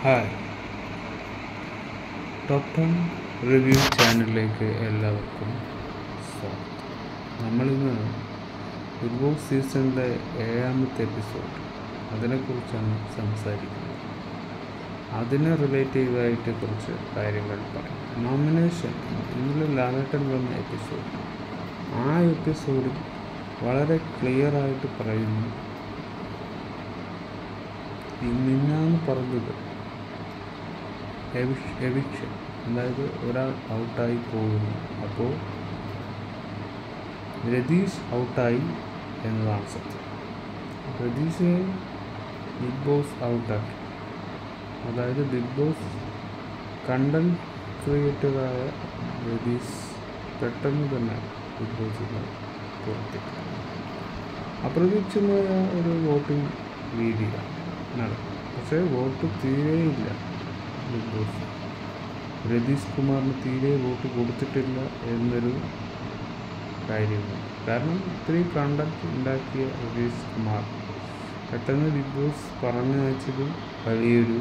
hi top ten review ചാനലിലേക്ക് എല്ലാവർക്കും സ്വാഗതം നമ്മളിന്ന് ബിഗ് ബോസ് സീസണിലെ ഏഴാമത്തെ എപ്പിസോഡ് അതിനെക്കുറിച്ചാണ് സംസാരിക്കുന്നത് അതിനെ റിലേറ്റ് ചെയ്തതായിട്ട് കുറച്ച് കാര്യങ്ങൾ പറയാം നോമിനേഷൻ ഇന്നലെ ലാലേട്ടൻ വന്ന എപ്പിസോഡ് ആ എപ്പിസോഡിൽ വളരെ ക്ലിയർ ആയിട്ട് പറയുന്നു ഈ മിന്നാന്ന് പറഞ്ഞത് എവിക്ഷൻ അതായത് ഒരാൾ ഔട്ടായി പോകുന്നു അപ്പോൾ രതീഷ് ഔട്ടായി എന്നതാണ് സത്യം രതീഷിനെ ബിഗ് ബോസ് ഔട്ടാക്കി അതായത് ബിഗ് ബോസ് കണ്ടന്റ് ക്രിയേറ്ററായ രതീഷ് പെട്ടെന്ന് തന്നെ ബിഗ് ബോസിൽ നിന്ന് പുറത്തേക്ക് അപ്രതീക്ഷിതമായ ഒരു വോട്ടിംഗ് രീതിയാണ് നടക്കും പക്ഷേ വോട്ട് തീരെയില്ല ബിഗ് ബോസ് രതീഷ് കുമാറിന് തീരെ വോട്ട് കൊടുത്തിട്ടില്ല എന്നൊരു കാര്യമാണ് കാരണം ഇത്രയും കണ്ടന്റ് ഉണ്ടാക്കിയ രതീഷ് കുമാർ പെട്ടെന്ന് ബിഗ് ബോസ് പറഞ്ഞു വെച്ചത് വലിയൊരു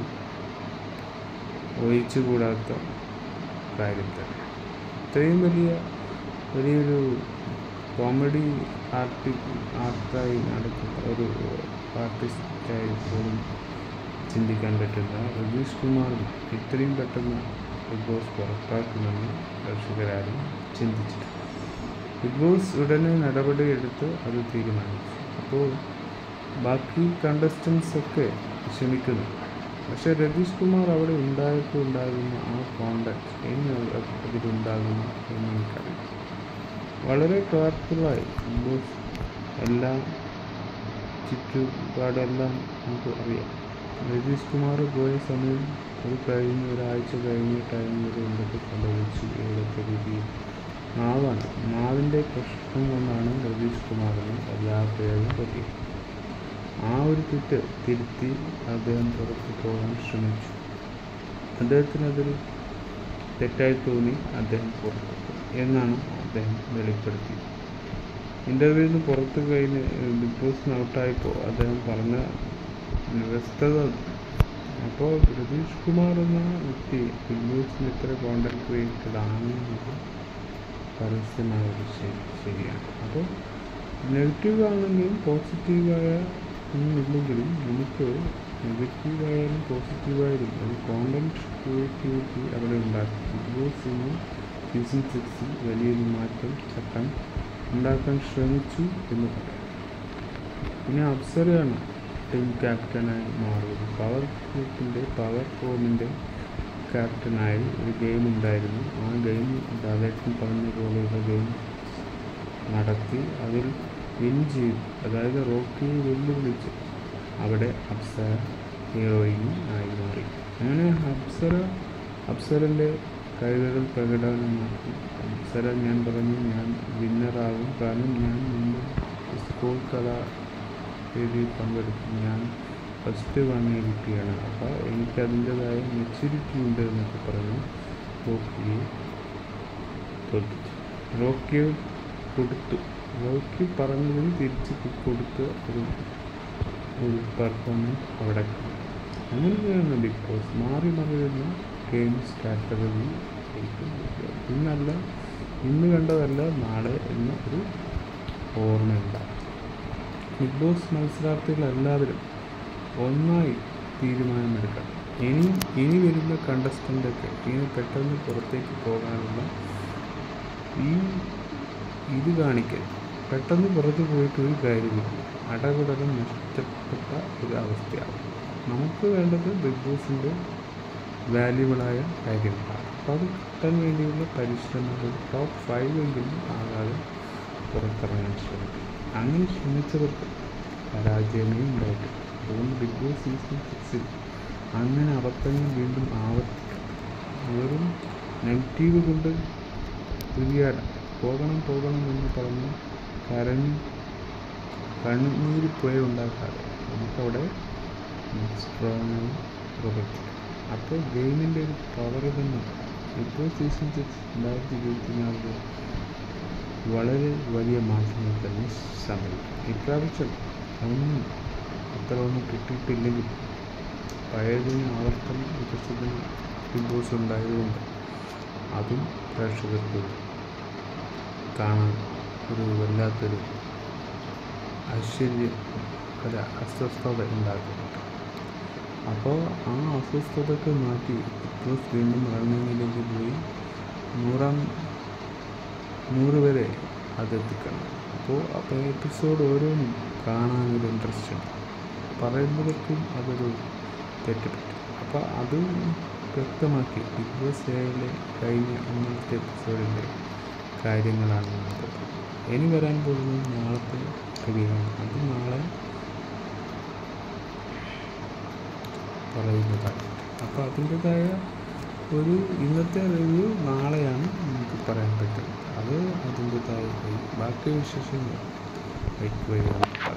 ഒഴിച്ചുകൂടാത്ത കാര്യം തന്നെ ഇത്രയും വലിയ വലിയൊരു കോമഡി ആർട്ടി ആർട്ടായി നടക്കുന്ന ഒരു ആർട്ടിസ്റ്റായി പോലും ചിന്തിക്കാൻ പറ്റുന്ന രതീഷ് കുമാറും ഇത്രയും പെട്ടെന്ന് ബിഗ് ബോസ് പുറത്താക്കുമെന്ന് പ്രേക്ഷകരാരും ചിന്തിച്ചിട്ടില്ല ബിഗ് ബോസ് ഉടനെ നടപടിയെടുത്ത് അത് തീരുമാനിച്ചു അപ്പോൾ ബാക്കി കണ്ടസ്റ്റൻസ് ഒക്കെ ക്ഷമിക്കുന്നു പക്ഷേ രതീഷ് കുമാർ അവിടെ ഉണ്ടായപ്പോൾ ഉണ്ടാകുന്ന ആ കോണ്ടാക്ട് എന്ന് അതിലുണ്ടാകുന്നു എന്ന് എനിക്കറിയാം വളരെ കെയർഫുള്ളായി ബിഗ് ബോസ് എല്ലാം ചുറ്റുപാടെല്ലാം നമുക്ക് അറിയാം രതീഷ് കുമാർ പോയ സമയം അത് കഴിഞ്ഞ് ഒരാഴ്ച കഴിഞ്ഞ ടൈം വരെ എന്തൊക്കെ സംഭവിച്ചു ഏതൊക്കെ രീതിയിൽ മാവാണ് മാവിൻ്റെ പ്രശ്നം കൊണ്ടാണ് രതീഷ് കുമാറിന് എല്ലാ പേരും പറ്റിയത് ആ ഒരു തെറ്റ് തിരുത്തി അദ്ദേഹം പുറത്തു പോകാൻ ശ്രമിച്ചു അദ്ദേഹത്തിന് അതിൽ തെറ്റായി തോന്നി അദ്ദേഹം പുറത്തു പോയി എന്നാണ് അദ്ദേഹം വെളിപ്പെടുത്തിയത് ഇൻ്റർവ്യൂവിൽ നിന്ന് പുറത്ത് കഴിഞ്ഞ് ബിഗ് ബോസിന് ഔട്ടായപ്പോൾ അദ്ദേഹം പറഞ്ഞ വ്യവസ്ഥത അപ്പോൾ രതീഷ് കുമാർ എന്ന വ്യക്തി ബിഗ് ബോസിന് ഇത്ര കോണ്ടന്റ് ക്രിയേറ്റഡ് ആണെന്നത് പരസ്യമായ ഒരു ശരി ശരിയാണ് അപ്പോൾ നെഗറ്റീവ് ആണെങ്കിലും പോസിറ്റീവായ ഒന്നുമില്ലെങ്കിലും നമുക്ക് നെഗറ്റീവായാലും പോസിറ്റീവായാലും ഒരു കോണ്ടന്റ് ക്രിയേറ്റിവിറ്റി അവിടെ ഉണ്ടാക്കി ബിഗ് ബോസ് ഇന്ന് സീസൺ സിക്സിൽ വലിയൊരു മാറ്റം ചട്ടം ഉണ്ടാക്കാൻ ശ്രമിച്ചു എന്ന് പറയാം പിന്നെ അപ്സരയാണ് ടീം ക്യാപ്റ്റനായി മാറിയത് പവർ ഗ്രൂപ്പിൻ്റെ പവർ ഫോമിൻ്റെ ക്യാപ്റ്റനായി ഒരു ഗെയിം ഉണ്ടായിരുന്നു ആ ഗെയിം ലാലേട്ടൻ പറഞ്ഞ പോലെയുള്ള ഗെയിം നടത്തി അതിൽ വിൻ ചെയ്തു അതായത് റോക്കിയെ വെല്ലുവിളിച്ച് അവിടെ അപ്സര ഹീറോയിൻ ആയി മാറി അങ്ങനെ അപ്സര അപ്സരൻ്റെ കഴിവുകൾ പ്രകടനമാക്കി അപ്സര ഞാൻ പറഞ്ഞു ഞാൻ വിന്നറാകും കാരണം ഞാൻ മുമ്പ് സ്കൂൾ കലാ വേദിയിൽ പങ്കെടുത്തു ഞാൻ ഫസ്റ്റ് വാങ്ങിയ കുട്ടിയാണ് അപ്പോൾ എനിക്ക് അതിൻ്റെതായ മെച്യൂരിറ്റി ഉണ്ട് എന്നൊക്കെ പറഞ്ഞ് റോക്കിയെ തോൽപ്പിച്ചു റോക്കിയെ കൊടുത്തു റോക്കി പറഞ്ഞതിന് തിരിച്ച് കൊടുത്ത ഒരു ഒരു പെർഫോമൻസ് അവിടെ അങ്ങനെയാണ് ബിഗ് ബോസ് മാറി മറിയുന്ന ഗെയിം സ്ട്രാറ്റജി ഇന്നല്ല ഇന്ന് കണ്ടതല്ല നാളെ എന്ന ഒരു ഓർമ്മയുണ്ടാകും ബിഗ് ബോസ് മത്സരാർത്ഥികളെല്ലാവരും ഒന്നായി തീരുമാനമെടുക്കണം ഇനി ഇനി വരുന്ന കണ്ടസ്റ്റൻ്റൊക്കെ ഇനി പെട്ടെന്ന് പുറത്തേക്ക് പോകാനുള്ള ഈ ഇത് കാണിക്കൽ പെട്ടെന്ന് പുറത്ത് പോയിട്ട് ഒരു കാര്യമില്ല അടപടലം നഷ്ടപ്പെട്ട ഒരു അവസ്ഥയാണ് നമുക്ക് വേണ്ടത് ബിഗ് ബോസിൻ്റെ വാല്യുബിളായ കാര്യങ്ങളാണ് അപ്പോൾ അത് കിട്ടാൻ വേണ്ടിയുള്ള പരിശ്രമങ്ങൾ ടോപ്പ് ഫൈവ് എങ്കിലും ആകാതെ പുറത്തിറങ്ങാൻ ശ്രമിക്കും അങ്ങനെ ശ്രമിച്ചവർക്ക് പരാജയമേ ഉണ്ടായിട്ടില്ല അതുകൊണ്ട് ബിഗ് ബോസ് സീസൺ സിക്സിൽ അങ്ങനെ അബദ്ധങ്ങൾ വീണ്ടും ആവർത്തിക്കും വെറും നെഗറ്റീവ് കൊണ്ട് തുരിയാട പോകണം പോകണം എന്ന് പറഞ്ഞ് കരഞ്ഞ് കണ്ണീര് പുഴ ഉണ്ടാക്കാതെ നമുക്കവിടെ സ്ട്രോങ്ങായി പ്രവർത്തിക്കാം അപ്പോൾ ഗെയിമിൻ്റെ ഒരു പവർ തന്നെ ഇപ്പോൾ സീസൺ സിക്സ് രണ്ടായിരത്തി ഇരുപത്തിനാലിൽ വളരെ വലിയ മാറ്റങ്ങൾ തന്നെ സംഭവിക്കും ഇപ്രാവശ്യം ഒന്നും അത്ര ഒന്നും കിട്ടിയിട്ടില്ലെങ്കിൽ പഴയതിന് ആവർത്തനം വികസിതം ബിഗ് ബോസ് ഉണ്ടായതുകൊണ്ട് അതും പ്രേക്ഷകർക്ക് കാണാൻ ഒരു വല്ലാത്തൊരു ആശ്ചര്യം അല്ല അസ്വസ്ഥത ഉണ്ടാക്കുന്നുണ്ട് അപ്പോൾ ആ അസ്വസ്ഥതയൊക്കെ മാറ്റി ബിഗ് ബോസ് വീണ്ടും റണ്ണിങ്ങിലേക്ക് പോയി നൂറാം നൂറ് വരെ അതെത്തിക്കണം അപ്പോൾ അപ്പോൾ എപ്പിസോഡ് ഓരോന്നും കാണാനൊരു ഇൻട്രസ്റ്റ് ഉണ്ട് പറയുന്നവർക്കും അതൊരു തെറ്റ് പറ്റും അപ്പോൾ അത് വ്യക്തമാക്കി ബിഗ് ബോസ് ഏഴിലെ കഴിഞ്ഞ ഒന്നാമത്തെ എപ്പിസോഡിൻ്റെ കാര്യങ്ങളാണ് നമുക്ക് ഇനി വരാൻ പോകുന്നത് നാളത്തെ റിവ്യൂവാണ് അത് നാളെ പറയുന്നതാണ് അപ്പോൾ അതിൻ്റെതായ ഒരു ഇന്നത്തെ റിവ്യൂ നാളെയാണ് നമുക്ക് പറയാൻ പറ്റുന്നത് അത് അതിൻ്റെതായ ബാക്കി വിശേഷങ്ങൾ വൈക്ക് വഴി നമുക്ക് പറയാം